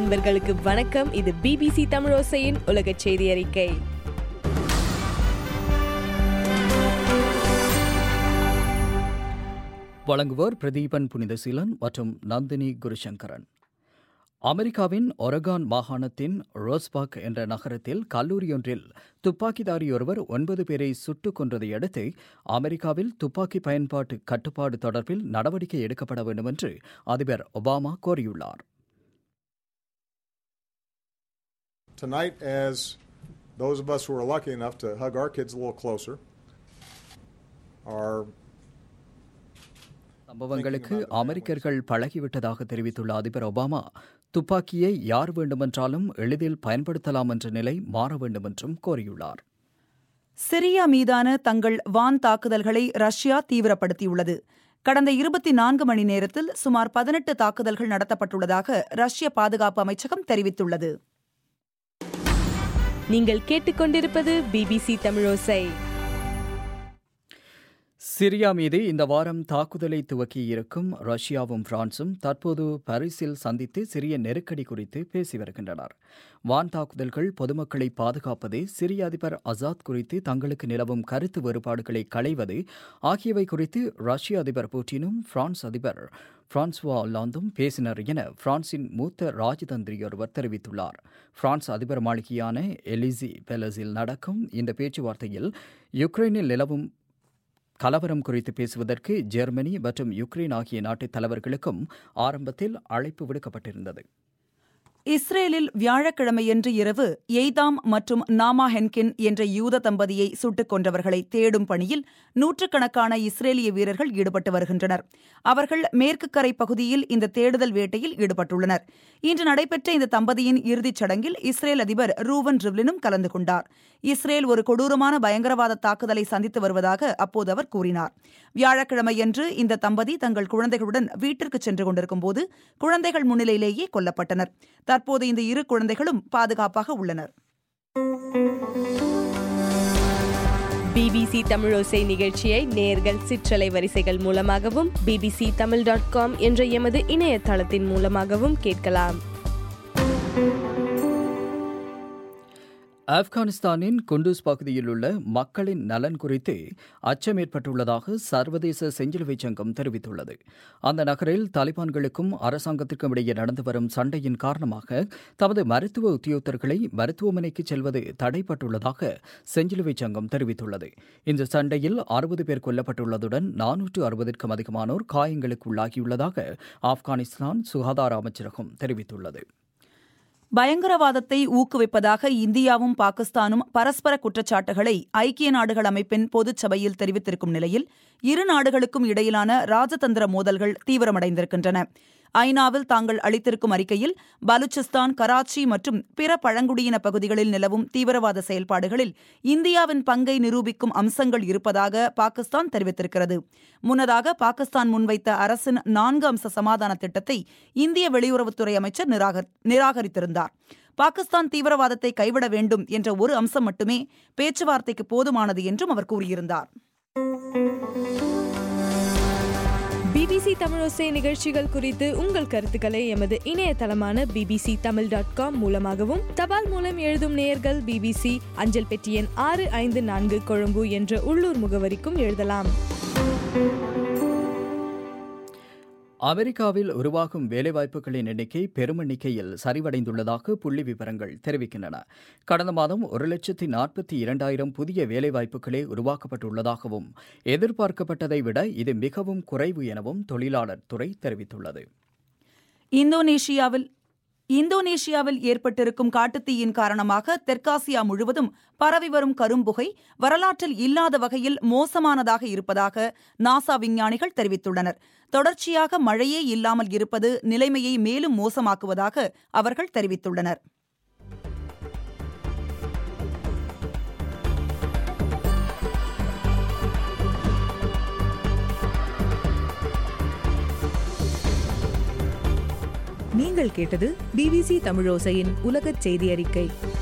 அன்பர்களுக்கு வணக்கம் இது பிபிசி தமிழோசையின் உலக செய்தி அறிக்கை வழங்குவோர் பிரதீபன் புனிதசீலன் மற்றும் நந்தினி குருசங்கரன் அமெரிக்காவின் ஒரகான் மாகாணத்தின் ரோஸ்பாக் என்ற நகரத்தில் கல்லூரியொன்றில் துப்பாக்கிதாரி ஒருவர் ஒன்பது பேரை சுட்டுக் கொன்றதை அடுத்து அமெரிக்காவில் துப்பாக்கி பயன்பாட்டு கட்டுப்பாடு தொடர்பில் நடவடிக்கை எடுக்கப்பட வேண்டும் என்று அதிபர் ஒபாமா கோரியுள்ளார் Tonight, as those of us who are lucky enough to hug our kids a little closer are சம்பவங்களுக்கு அமெரிக்கர்கள் பழகிவிட்டதாக தெரிவித்துள்ள அதிபர் ஒபாமா துப்பாக்கியை யார் வேண்டுமென்றாலும் எளிதில் பயன்படுத்தலாம் என்ற நிலை மாற வேண்டும் என்றும் கோரியுள்ளார் சிரியா மீதான தங்கள் வான் தாக்குதல்களை ரஷ்யா தீவிரப்படுத்தியுள்ளது கடந்த இருபத்தி நான்கு மணி நேரத்தில் சுமார் பதினெட்டு தாக்குதல்கள் நடத்தப்பட்டுள்ளதாக ரஷ்ய பாதுகாப்பு அமைச்சகம் தெரிவித்துள்ளது நீங்கள் கேட்டுக்கொண்டிருப்பது பிபிசி தமிழோசை சிரியா மீது இந்த வாரம் தாக்குதலை துவக்கியிருக்கும் ரஷ்யாவும் பிரான்சும் தற்போது பாரிஸில் சந்தித்து சிறிய நெருக்கடி குறித்து பேசி வருகின்றனர் வான் தாக்குதல்கள் பொதுமக்களை பாதுகாப்பது சிரிய அதிபர் அசாத் குறித்து தங்களுக்கு நிலவும் கருத்து வேறுபாடுகளை களைவது ஆகியவை குறித்து ரஷ்ய அதிபர் புட்டினும் பிரான்ஸ் அதிபர் பிரான்சுவா ஒல்லாந்தும் பேசினர் என பிரான்சின் மூத்த ராஜதந்திரி ஒருவர் தெரிவித்துள்ளார் பிரான்ஸ் அதிபர் மாளிகையான எலிசி பெலஸில் நடக்கும் இந்த பேச்சுவார்த்தையில் யுக்ரைனில் நிலவும் கலவரம் குறித்து பேசுவதற்கு ஜெர்மனி மற்றும் யுக்ரைன் ஆகிய நாட்டு தலைவர்களுக்கும் ஆரம்பத்தில் அழைப்பு விடுக்கப்பட்டிருந்தது இஸ்ரேலில் வியாழக்கிழமையன்று இரவு எய்தாம் மற்றும் நாமா ஹென்கின் என்ற யூத தம்பதியை சுட்டுக் கொன்றவர்களை தேடும் பணியில் நூற்றுக்கணக்கான இஸ்ரேலிய வீரர்கள் ஈடுபட்டு வருகின்றனர் அவர்கள் மேற்கு கரை பகுதியில் இந்த தேடுதல் வேட்டையில் ஈடுபட்டுள்ளனர் இன்று நடைபெற்ற இந்த தம்பதியின் இறுதிச் சடங்கில் இஸ்ரேல் அதிபர் ரூவன் ரிவ்லினும் கலந்து கொண்டார் இஸ்ரேல் ஒரு கொடூரமான பயங்கரவாத தாக்குதலை சந்தித்து வருவதாக அப்போது அவர் கூறினார் வியாழக்கிழமையன்று இந்த தம்பதி தங்கள் குழந்தைகளுடன் வீட்டிற்கு சென்று கொண்டிருக்கும்போது குழந்தைகள் முன்னிலையிலேயே கொல்லப்பட்டனர் தற்போது இந்த இரு குழந்தைகளும் பாதுகாப்பாக உள்ளனர் பிபிசி தமிழோசை நிகழ்ச்சியை நேர்கள் சிற்றலை வரிசைகள் மூலமாகவும் பிபிசி தமிழ் டாட் காம் என்ற எமது இணையதளத்தின் மூலமாகவும் கேட்கலாம் ஆப்கானிஸ்தானின் குண்டூஸ் பகுதியில் உள்ள மக்களின் நலன் குறித்து அச்சம் ஏற்பட்டுள்ளதாக சர்வதேச செஞ்சிலுவை சங்கம் தெரிவித்துள்ளது அந்த நகரில் தாலிபான்களுக்கும் அரசாங்கத்திற்கும் இடையே நடந்து வரும் சண்டையின் காரணமாக தமது மருத்துவ உத்தியோகத்தர்களை மருத்துவமனைக்கு செல்வது தடைப்பட்டுள்ளதாக செஞ்சிலுவை சங்கம் தெரிவித்துள்ளது இந்த சண்டையில் அறுபது பேர் கொல்லப்பட்டுள்ளதுடன் நானூற்று அறுபதற்கும் அதிகமானோர் காயங்களுக்கு உள்ளாகியுள்ளதாக ஆப்கானிஸ்தான் சுகாதார அமைச்சரகம் தெரிவித்துள்ளது பயங்கரவாதத்தை ஊக்குவிப்பதாக இந்தியாவும் பாகிஸ்தானும் பரஸ்பர குற்றச்சாட்டுகளை ஐக்கிய நாடுகள் அமைப்பின் பொதுச் சபையில் தெரிவித்திருக்கும் நிலையில் இரு நாடுகளுக்கும் இடையிலான ராஜதந்திர மோதல்கள் தீவிரமடைந்திருக்கின்றன ஐநாவில் தாங்கள் அளித்திருக்கும் அறிக்கையில் பலுச்சிஸ்தான் கராச்சி மற்றும் பிற பழங்குடியின பகுதிகளில் நிலவும் தீவிரவாத செயல்பாடுகளில் இந்தியாவின் பங்கை நிரூபிக்கும் அம்சங்கள் இருப்பதாக பாகிஸ்தான் தெரிவித்திருக்கிறது முன்னதாக பாகிஸ்தான் முன்வைத்த அரசின் நான்கு அம்ச சமாதான திட்டத்தை இந்திய வெளியுறவுத்துறை அமைச்சர் நிராகரித்திருந்தார் பாகிஸ்தான் தீவிரவாதத்தை கைவிட வேண்டும் என்ற ஒரு அம்சம் மட்டுமே பேச்சுவார்த்தைக்கு போதுமானது என்றும் அவர் கூறியிருந்தார் பிபிசி தமிழோசை நிகழ்ச்சிகள் குறித்து உங்கள் கருத்துக்களை எமது இணையதளமான பிபிசி தமிழ் டாட் காம் மூலமாகவும் தபால் மூலம் எழுதும் நேயர்கள் பிபிசி அஞ்சல் பெட்டி எண் ஆறு ஐந்து நான்கு கொழும்பு என்ற உள்ளூர் முகவரிக்கும் எழுதலாம் அமெரிக்காவில் உருவாகும் வேலைவாய்ப்புகளின் எண்ணிக்கை பெருமெண்ணிக்கையில் சரிவடைந்துள்ளதாக புள்ளி விவரங்கள் தெரிவிக்கின்றன கடந்த மாதம் ஒரு லட்சத்தி நாற்பத்தி இரண்டாயிரம் புதிய வேலைவாய்ப்புகளே உருவாக்கப்பட்டுள்ளதாகவும் எதிர்பார்க்கப்பட்டதை விட இது மிகவும் குறைவு எனவும் தொழிலாளர் துறை தெரிவித்துள்ளது இந்தோனேஷியாவில் இந்தோனேஷியாவில் ஏற்பட்டிருக்கும் காட்டுத்தீயின் காரணமாக தெற்காசியா முழுவதும் பரவி வரும் கரும்புகை வரலாற்றில் இல்லாத வகையில் மோசமானதாக இருப்பதாக நாசா விஞ்ஞானிகள் தெரிவித்துள்ளனர் தொடர்ச்சியாக மழையே இல்லாமல் இருப்பது நிலைமையை மேலும் மோசமாக்குவதாக அவர்கள் தெரிவித்துள்ளனர் நீங்கள் கேட்டது பிபிசி தமிழோசையின் உலகச் செய்தி அறிக்கை